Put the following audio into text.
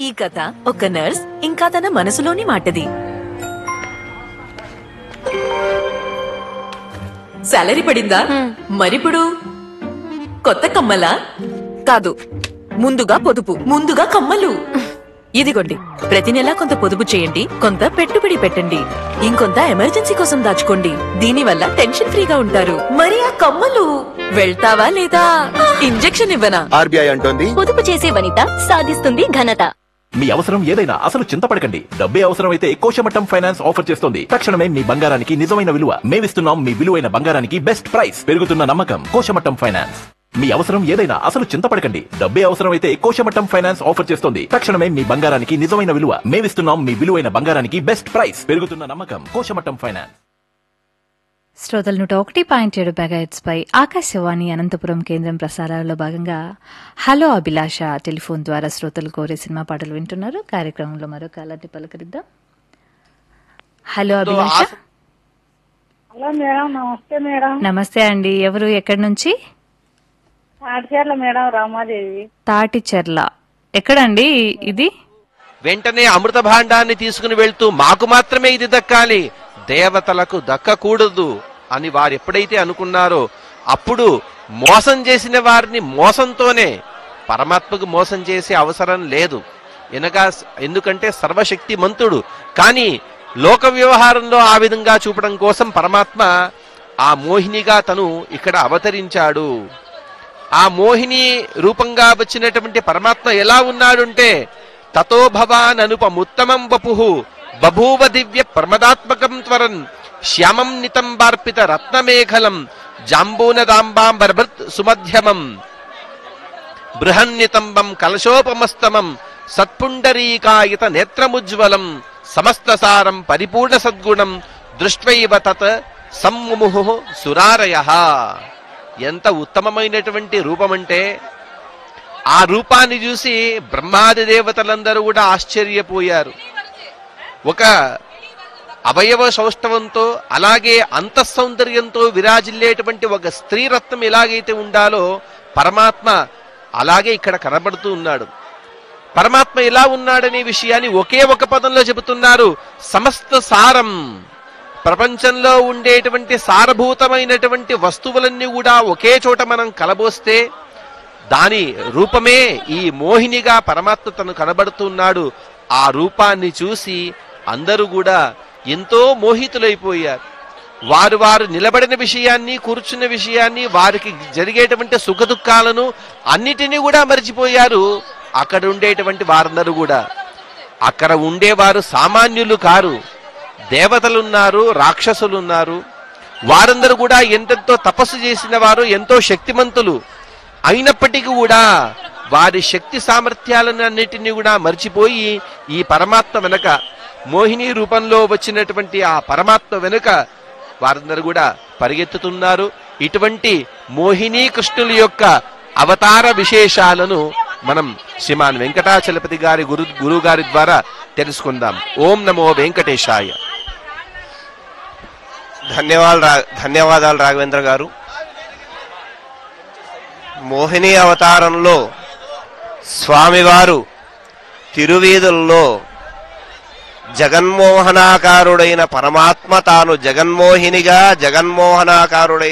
ఈ కథ ఒక నర్స్ ఇంకా తన మనసులోని మాటది సాలరీ పడిందా మరిప్పుడు కొత్త కమ్మలా కాదు ముందుగా పొదుపు ముందుగా కమ్మలు ఇదిగోండి ప్రతి నెలా కొంత పొదుపు చేయండి కొంత పెట్టుబడి పెట్టండి ఇంకొంత ఎమర్జెన్సీ కోసం దాచుకోండి దీనివల్ల టెన్షన్ ఫ్రీగా ఉంటారు మరి ఆ కమ్మలు వెళ్తావా లేదా ఇంజెక్షన్ ఇవ్వనా ఆర్బీఐ అంటోంది పొదుపు చేసే వనిత సాధిస్తుంది ఘనత మీ అవసరం ఏదైనా అసలు చింతపడకండి డబ్బే అవసరమైతే కోశమట్టం ఫైనాన్స్ ఆఫర్ చేస్తోంది తక్షణమే మీ బంగారానికి నిజమైన విలువ మేమిస్తున్నాం మీ విలువైన బంగారానికి బెస్ట్ ప్రైస్ పెరుగుతున్న నమ్మకం కోశమట్టం ఫైనాన్స్ మీ అవసరం ఏదైనా అసలు చింతపడకండి డబ్బే అవసరమైతే కోశమట్టం ఫైనాన్స్ ఆఫర్ చేస్తోంది తక్షణమే మీ బంగారానికి నిజమైన విలువ మేమిస్తున్నాం మీ విలువైన బంగారానికి బెస్ట్ ప్రైస్ పెరుగుతున్న నమ్మకం కోశమట్టం ఫైనాన్స్ శ్రోతలు నూట ఒకటి పాయింట్ ఏడు మెగాహెట్స్ పై ఆకాశవాణి అనంతపురం కేంద్రం ప్రసారాలలో భాగంగా హలో అభిలాష టెలిఫోన్ ద్వారా శ్రోతలు కోరే సినిమా పాటలు వింటున్నారు కార్యక్రమంలో మరో కాలాన్ని పలకరిద్దాం హలో అభిలాష హలో మేడం నమస్తే మేడం నమస్తే అండి ఎవరు ఎక్కడి నుంచి ఆడచేర్ల మేడం రామాదేవి తాటిచెర్ల ఎక్కడండి ఇది వెంటనే అమృత భాండాన్ని తీసుకుని వెళ్తూ మాకు మాత్రమే ఇది దక్కాలి దేవతలకు దక్కకూడదు అని వారు ఎప్పుడైతే అనుకున్నారో అప్పుడు మోసం చేసిన వారిని మోసంతోనే పరమాత్మకు మోసం చేసే అవసరం లేదు ఎనగా ఎందుకంటే సర్వశక్తి మంతుడు కానీ లోక వ్యవహారంలో ఆ విధంగా చూపడం కోసం పరమాత్మ ఆ మోహినిగా తను ఇక్కడ అవతరించాడు ఆ మోహిని రూపంగా వచ్చినటువంటి పరమాత్మ ఎలా ఉన్నాడుంటే తతో భవాన్ అనుపముత్తమం వపుః బభూవ దివ్య ప్రమదాత్మకం త్వరన్ శ్యామం నితంబార్పిత రత్నమేఖలం జాంబూనదాంబాంబర్భృత్ సుమధ్యమం బృహన్నితంబం కలశోపమస్తమం సత్పుండరీకాయత నేత్రముజ్వలం సమస్తసారం పరిపూర్ణ సద్గుణం దృష్ట్వైవ తత్ సమ్ముముహు సురారయ ఎంత ఉత్తమమైనటువంటి రూపమంటే ఆ రూపాన్ని చూసి బ్రహ్మాది దేవతలందరూ కూడా ఆశ్చర్యపోయారు ఒక అవయవ సౌష్ఠవంతో అలాగే అంతఃసౌందర్యంతో విరాజిల్లేటువంటి ఒక స్త్రీరత్నం ఎలాగైతే ఉండాలో పరమాత్మ అలాగే ఇక్కడ కనబడుతూ ఉన్నాడు పరమాత్మ ఎలా ఉన్నాడనే విషయాన్ని ఒకే ఒక పదంలో చెబుతున్నారు సమస్త సారం ప్రపంచంలో ఉండేటువంటి సారభూతమైనటువంటి వస్తువులన్నీ కూడా ఒకే చోట మనం కలబోస్తే దాని రూపమే ఈ మోహినిగా పరమాత్మ తను కనబడుతున్నాడు ఆ రూపాన్ని చూసి అందరూ కూడా ఎంతో మోహితులైపోయారు వారు వారు నిలబడిన విషయాన్ని కూర్చున్న విషయాన్ని వారికి జరిగేటువంటి సుఖ దుఃఖాలను అన్నిటినీ కూడా మర్చిపోయారు అక్కడ ఉండేటువంటి వారందరూ కూడా అక్కడ ఉండేవారు సామాన్యులు కారు దేవతలున్నారు రాక్షసులున్నారు వారందరూ కూడా ఎంతెంతో తపస్సు చేసిన వారు ఎంతో శక్తిమంతులు అయినప్పటికీ కూడా వారి శక్తి సామర్థ్యాలను అన్నిటినీ కూడా మర్చిపోయి ఈ పరమాత్మ వెనక మోహిని రూపంలో వచ్చినటువంటి ఆ పరమాత్మ వెనుక వారందరూ కూడా పరిగెత్తుతున్నారు ఇటువంటి మోహిని కృష్ణుల యొక్క అవతార విశేషాలను మనం శ్రీమాన్ వెంకటాచలపతి గారి గురు గురువు గారి ద్వారా తెలుసుకుందాం ఓం నమో వెంకటేశాయ ధన్యవాదాలు రా- ధన్యవాదాలు రాఘవేంద్ర గారు మోహిని అవతారంలో స్వామివారు తిరువీధుల్లో జగన్మోహనాకారుడైన పరమాత్మ తాను జగన్మోహినిగా జగన్మోహనాకారుడైన